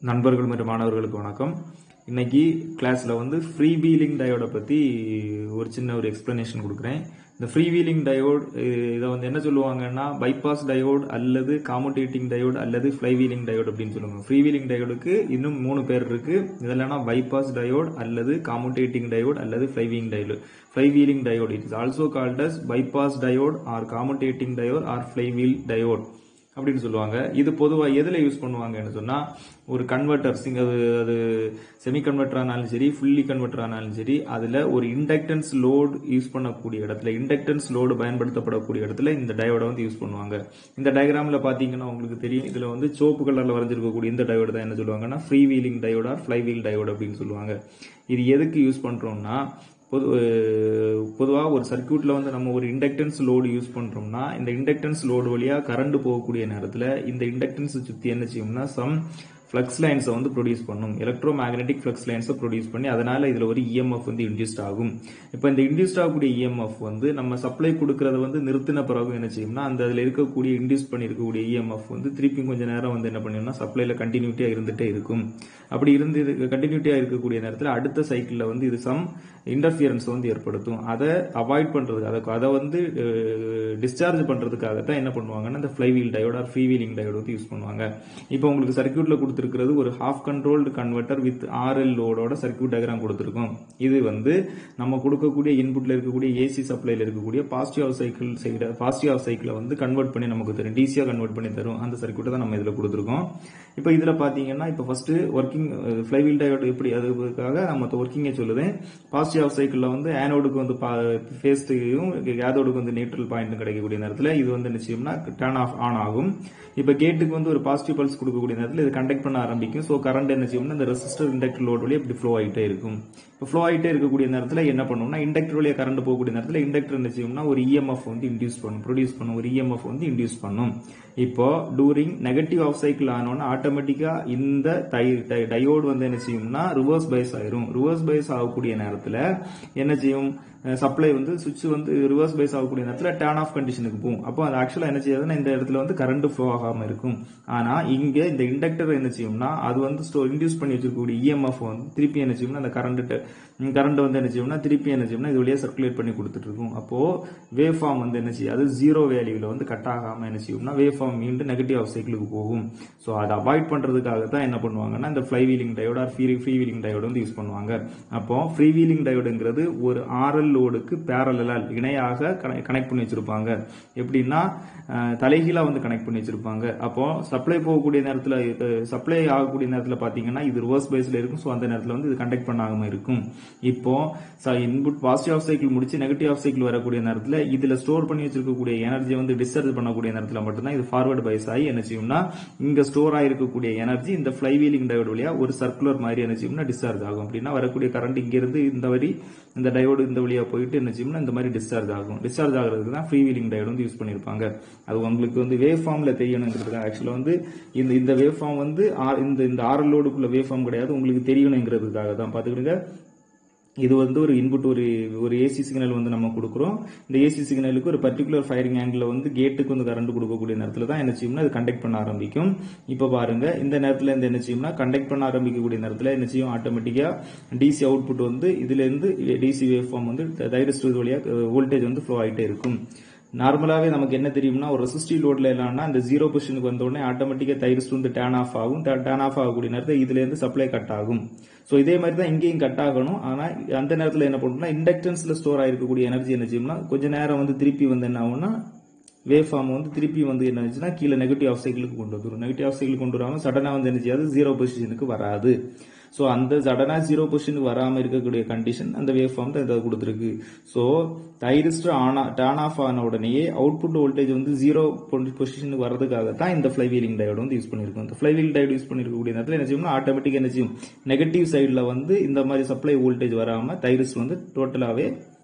நண்பர்கள் மற்றும் மாணவர்களுக்கு வணக்கம் இன்னைக்கு கிளாஸ்ல வந்து ஃப்ரீ வீலிங் டயோட பத்தி ஒரு சின்ன ஒரு எக்ஸ்பிளனேஷன் கொடுக்குறேன் இந்த ஃப்ரீ வீலிங் டயோட் இதை வந்து என்ன சொல்லுவாங்கன்னா பைபாஸ் டயோட் அல்லது காமுடேட்டிங் டயோட் அல்லது ஃப்ளை வீலிங் டயோட் அப்படின்னு சொல்லுவாங்க ஃப்ரீ வீலிங் டயோடுக்கு இன்னும் மூணு பேர் இருக்கு இதெல்லாம் பைபாஸ் டயோட் அல்லது காமுடேட்டிங் டயோட் அல்லது fly wheeling diode fly wheeling diode it is also called as bypass diode or commutating diode or fly wheel diode அப்படின்னு சொல்லுவாங்க இது பொதுவாக எதில் யூஸ் பண்ணுவாங்கன்னு சொன்னால் ஒரு கன்வெர்டர் சிங்க அது அது செமி கன்வெர்டர் ஆனாலும் சரி ஃபுல்லி கன்வெர்டர் ஆனாலும் சரி அதில் ஒரு இண்டக்டன்ஸ் லோடு யூஸ் பண்ணக்கூடிய இடத்துல இண்டக்டன்ஸ் லோடு பயன்படுத்தப்படக்கூடிய இடத்துல இந்த டயோட வந்து யூஸ் பண்ணுவாங்க இந்த டயக்ராமில் பார்த்தீங்கன்னா உங்களுக்கு தெரியும் இதில் வந்து சோப்பு கலரில் வரைஞ்சிருக்கக்கூடிய இந்த டயோடு தான் என்ன சொல்லுவாங்கன்னா ஃப்ரீ வீலிங் டயோடா ஃப்ளை வீல் டயோடு அப்படின்னு சொல்லுவாங்க இது எதுக்கு யூஸ் பண்ணுறோம்னா பொது பொதுவாக ஒரு சர்க்கியூட்டில் வந்து நம்ம ஒரு இண்டக்டன்ஸ் லோடு யூஸ் பண்ணுறோம்னா இந்த இண்டக்டன்ஸ் லோடு வழியாக கரண்ட் போகக்கூடிய நேரத்தில் இந்த இண்டக்டன்ஸ் சுற்றி என்ன செய்யும்னா சம் ஃப்ளக்ஸ் லைன்ஸை வந்து ப்ரொடியூஸ் பண்ணும் எலக்ட்ரோ மேக்னெட்டிக் ஃப்ளக்ஸ் லைன்ஸை ப்ரொடியூஸ் பண்ணி அதனால இதில் ஒரு இஎம்எஃப் வந்து இன்டியூஸ்ட் ஆகும் இப்போ இந்த இன்டியூஸ்ட் ஆகக்கூடிய இஎம்எஃப் வந்து நம்ம சப்ளை கொடுக்கறத வந்து நிறுத்தின பிறகு என்ன செய்யும்னா அந்த அதில் இருக்கக்கூடிய இன்டியூஸ் பண்ணியிருக்கக்கூடிய இஎம்எஃப் வந்து திருப்பி கொஞ்சம் நேரம் வந்து என்ன பண்ணிடும்னா சப்ளைல கண்டினியூட்டியாக இருந்துகிட்டே இருக்கும் அப்படி இருந்து கண்டினியூட்டியாக இருக்கக்கூடிய நேரத்தில் அடுத்த சைக்கிளில் வந்து இது சம் இன்டர்ஃபியரன்ஸ் வந்து ஏற்படுத்தும் அதை அவாய்ட் பண்ணுறதுக்கு அதை அதை வந்து டிஸ்சார்ஜ் பண்ணுறதுக்காக தான் என்ன பண்ணுவாங்கன்னா இந்த fly wheel diode or free wheeling diode வந்து யூஸ் பண்ணுவாங்க இப்போ உங்களுக்கு சர்க்கியூட்டில் கொடுத்துருக்கிறது ஒரு half controlled converter with RL லோடோட சர்க்கியூட் டயக்ராம் கொடுத்துருக்கோம் இது வந்து நம்ம கொடுக்கக்கூடிய இன்புட்ல இருக்கக்கூடிய ஏசி சப்ளைல இருக்கக்கூடிய positive half cycle side positive half சைக்கிளை வந்து கன்வெர்ட் பண்ணி நமக்கு தரும் டிசியா கன்வெர்ட் பண்ணி தரும் அந்த சர்க்கியூட்டை தான் நம்ம இதில் கொடுத்துருக்கோம் இப்போ இதில் பார்த்தீங்கன்னா இப்போ first working fly wheel diode எப்படி அதுக்காக நம்ம ஒர்க்கிங்கை சொல்லுதேன் பாசிட்டிவ் ஆஃப் சைக்கிளில் வந்து ஆனோடுக்கு வந்து ஃபேஸ்டையும் கேதோடுக்கு வந்து நியூட்ரல் பாயிண்ட் கிடைக்கக்கூடிய நேரத்தில் இது வந்து நிச்சயம்னா டர்ன் ஆஃப் ஆன் ஆகும் இப்போ கேட்டுக்கு வந்து ஒரு பாசிட்டிவ் பல்ஸ் கொடுக்கக்கூடிய நேரத்தில் இது கண்டக்ட் பண்ண ஆரம்பிக்கும் ஸோ கரண்ட் என்ன செய்யும்னா இந்த ரெசிஸ்டர் இண்டக்டர் லோட் வழியாக இப்படி ஃப்ளோ ஆகிட்டே இருக்கும் இப்போ ஃப்ளோ ஆகிட்டே இருக்கக்கூடிய நேரத்தில் என்ன பண்ணும்னா இண்டக்டர் வழியாக கரண்ட் போகக்கூடிய நேரத்தில் இண்டக்டர் என்ன செய்யும்னா ஒரு இஎம்எஃப் வந்து இன்டியூஸ் பண்ணும் ப்ரொடியூஸ் பண்ணும் ஒரு இஎம்எஃப் வந்து இன்டியூஸ் பண்ணும் இப்போ டூரிங் நெகட்டிவ் ஆஃப் சைக்கிள் ஆனோன்னா ஆட்டோமேட்டிக்கா இந்த டயோடு வந்து என்ன செய்யும்னா ரிவர்ஸ் பைஸ் ஆயிரும் ரிவர்ஸ் பைஸ் ஆகக்கூடிய நேரத்தில் என்ன செய்யும் சப்ளை வந்து சுவிட்ச் வந்து ரிவர்ஸ் பைஸ் ஆகக்கூடிய நேரத்தில் டேர்ன் ஆஃப் கண்டிஷனுக்கு போகும் அப்போ அது ஆக்சுவலாக என்ன செய்யாதுன்னா இந்த இடத்துல வந்து கரண்ட் ஃப்ளோ ஆகாமல் இருக்கும் ஆனால் இங்கே இந்த இண்டக்டர் என்ன செய்யும்னா அது வந்து ஸ்டோ இன்டியூஸ் பண்ணி வச்சிருக்கக்கூடிய இஎம்எஃப் வந்து திருப்பி என்ன செய்யும்னா அந்த கரண்ட் கரண்ட் வந்து என்ன செய்யும்னா திருப்பி என்ன செய்யும்னா இது வழியாக சர்க்குலேட் பண்ணி கொடுத்துட்டு இருக்கும் அப்போ வேவ் ஃபார்ம் வந்து என்ன செய்யும் அது ஜீரோ வேல்யூவில் வந்து கட் ஆகாமல் என்ன செய்யும்னா வேவ் ஃபார்ம் மீண்டும் நெகட்டிவ் ஆஃப் சைக்கிளுக்கு போகும் ஸோ அதை அவாய்ட் பண்ணுறதுக்காக தான் என்ன பண்ணுவாங்கன்னா இந்த fly wheeling diode free free wheeling diode வந்து யூஸ் பண்ணுவாங்க அப்போ ஃப்ரீ வீலிங் டயோடுங்கிறது ஒரு ஆர்எல் லோடுக்கு பேரலால் இணையாக கனெக்ட் பண்ணி வச்சிருப்பாங்க எப்படின்னா தலைகீழா வந்து கனெக்ட் பண்ணி வச்சிருப்பாங்க அப்போ சப்ளை போகக்கூடிய நேரத்தில் சப்ளை ஆகக்கூடிய நேரத்தில் பார்த்தீங்கன்னா இது ரிவர்ஸ் பேஸ்ல இருக்கும் ஸோ அந்த நேரத்தில் வந்து இது கண்டக்ட் பண்ணாம இருக்கும் இப்போ இன்புட் பாசிட்டிவ் ஆஃப் சைக்கிள் முடிச்சு நெகட்டிவ் ஆஃப் சைக்கிள் வரக்கூடிய நேரத்தில் இதுல ஸ்டோர் பண்ணி வச்சிருக்கக்கூடிய எனர்ஜி வந்து டிஸ்சார்ஜ் பண்ணக்கூடிய நேரத்தில் மட்டும்தான் இது ஃபார்வர்டு பைஸ் ஆகி என்ன செய்யும்னா இங்க ஸ்டோர் ஆயிருக்கக்கூடிய எனர்ஜி இந்த ஃபிளை வீலிங் டயோடு வழியா ஒரு சர்க்குலர் மாதிரி என்ன செய்யும்னா டிஸ்சார்ஜ் ஆகும் அப்படின்னா வரக்கூடிய கரண்ட் இங்க இருந்து இந்த வரி இந்த டயோடு இந்த வழியா போயிட்டு என்ன செய்யும்னா இந்த மாதிரி டிஸ்சார்ஜ் ஆகும் டிஸ்சார்ஜ் ஆகிறதுக்கு தான் ஃப்ரீ வீலிங் டயோடு வந்து யூஸ் பண்ணியிருப்பாங்க அது உங்களுக்கு வந்து வேவ் ஃபார்ம்ல தெரியணுங்கிறதுக்கு ஆக்சுவலா வந்து இந்த இந்த வேவ் ஃபார்ம் வந்து இந்த இந்த ஆர்எல் லோடுக்குள்ள வேவ் ஃபார்ம் கிடையாது உங்களுக்கு தெரியணுங்கிறதுக்காக தான் பாத்துக்கிடுங்க இது வந்து ஒரு இன்புட் ஒரு ஒரு ஏசி சிக்னல் வந்து நம்ம கொடுக்குறோம் இந்த ஏசி சிக்னலுக்கு ஒரு பர்டிகுலர் ஃபயரிங் ஆங்கிள் வந்து கேட்டுக்கு வந்து கரண்ட் கொடுக்கக்கூடிய நேரத்தில் தான் என்ன செய்யும்னா அது கண்டக்ட் பண்ண ஆரம்பிக்கும் இப்போ பாருங்க இந்த நேரத்தில் இந்த என்ன செய்யும்னா கண்டக்ட் பண்ண ஆரம்பிக்கக்கூடிய நேரத்தில் என்ன செய்யும் ஆட்டோமேட்டிக்கா டிசி அவுட்புட் வந்து இதுல இருந்து டிசி வேவ் ஃபார்ம் வந்து தைரஸ்ட் வழியாக வோல்டேஜ் வந்து ஃப்ளோ ஆகிட்டே இருக்கும் நார்மலாவே நமக்கு என்ன தெரியும்னா ஒரு ரெசிஸ்டிவ் லோட்ல இல்லைன்னா இந்த ஜீரோ பொசிஷனுக்கு வந்த உடனே ஆட்டோமேட்டிக்கா தைரஸ்ட் வந்து டேன் ஆஃப் ஆகும் டேன் ஆஃப் ஆகக்கூடிய நேரத்தில் இதுல இருந்து சப்ளை கட் ஆகும் ஸோ இதே மாதிரி தான் இங்கேயும் கட் ஆகணும் ஆனால் அந்த நேரத்தில் என்ன பண்ணணும்னா இண்டக்டன்ஸ்ல ஸ்டோர் ஆயிருக்கக்கூடிய எனர்ஜி என்ன செய்யும்னா கொஞ்ச நேரம் வந்து திருப்பி வந்து என்ன ஆகும்னா வேவ் ஃபார்ம் வந்து திருப்பி வந்து என்ன ஆச்சுன்னா கீழே நெகட்டிவ் ஆஃப் சைக்கிளுக்கு கொண்டு வந்துடும் நெகட்டிவ் ஆஃப் சைக்கிள் கொண்டு வராமல் சடனாக வந்து என்ன செய்யாது ஜீரோ பொசிஷனுக்கு வராது ஸோ அந்த சடனா ஜீரோ பொசிஷனுக்கு வராமல் இருக்கக்கூடிய கண்டிஷன் அந்த வேவ் ஃபார்ம் தான் இதை கொடுத்துருக்கு so thyristor on turn off ஆன உடனேயே அவுட்புட் வோல்டேஜ் வந்து ஜீரோ பொசிஷனுக்கு வரதுக்காக தான் இந்த ஃபிளை வீலிங் டயோடு வந்து யூஸ் பண்ணியிருக்கோம் இந்த ஃபிளை வீல் டயோடு யூஸ் பண்ணிருக்கக்கூடிய நேரத்தில் என்ன செய்யும்னா ஆட்டோமேட்டிக் என்ன செய்யும் நெகட்டிவ் சைடில் வந்து இந்த மாதிரி சப்ளை வோல்டேஜ் வராமல் தைரிஸ்ட் வந்து டோட்டலாகவே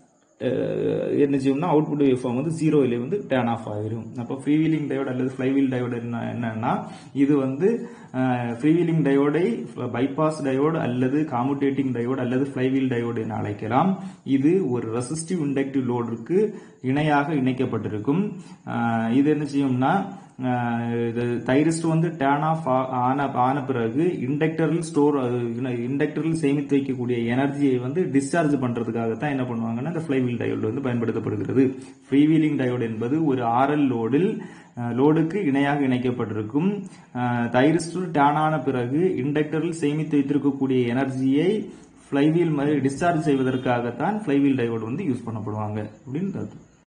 என்ன செய்யும்னா அவுட்புட் வேவ் ஃபார்ம் வந்து ஜீரோவிலே வந்து டேர்ன் ஆஃப் ஆகிரும் அப்போ ஃப்ரீ வீலிங் டயோடு அல்லது ஃப்ளை வீல் டயோடு என்ன என்னன்னா இது வந்து ஃப்ரீ வீலிங் டயோடை பைபாஸ் டயோடு அல்லது காமுடேட்டிங் டயோடு அல்லது ஃப்ளை வீல் டயோடு என அழைக்கலாம் இது ஒரு ரெசிஸ்டிவ் இண்டக்டிவ் லோடுக்கு இணையாக இணைக்கப்பட்டிருக்கும் இது என்ன செய்யும்னா இது தைரிஸ்ட் வந்து டேன் ஆஃப் ஆன ஆன பிறகு இண்டக்டரில் ஸ்டோர் இண்டக்டரில் சேமித்து வைக்கக்கூடிய எனர்ஜியை வந்து டிஸ்சார்ஜ் பண்றதுக்காக தான் என்ன பண்ணுவாங்கன்னா இந்த ஃப்ளைவீல் டயோடு வந்து பயன்படுத்தப்படுகிறது ஃப்ரீவீலிங் டயோடு என்பது ஒரு ஆர்எல் லோடில் லோடுக்கு இணையாக இணைக்கப்பட்டிருக்கும் தைரிஸ்டர் டேன் ஆன பிறகு இண்டக்டரில் சேமித்து வைத்திருக்கக்கூடிய எனர்ஜியை ஃப்ளைவீல் மாதிரி டிஸ்சார்ஜ் செய்வதற்காகத்தான் ஃப்ளைவீல் டயோடு வந்து யூஸ் பண்ணப்படுவாங்க அப்படின்னு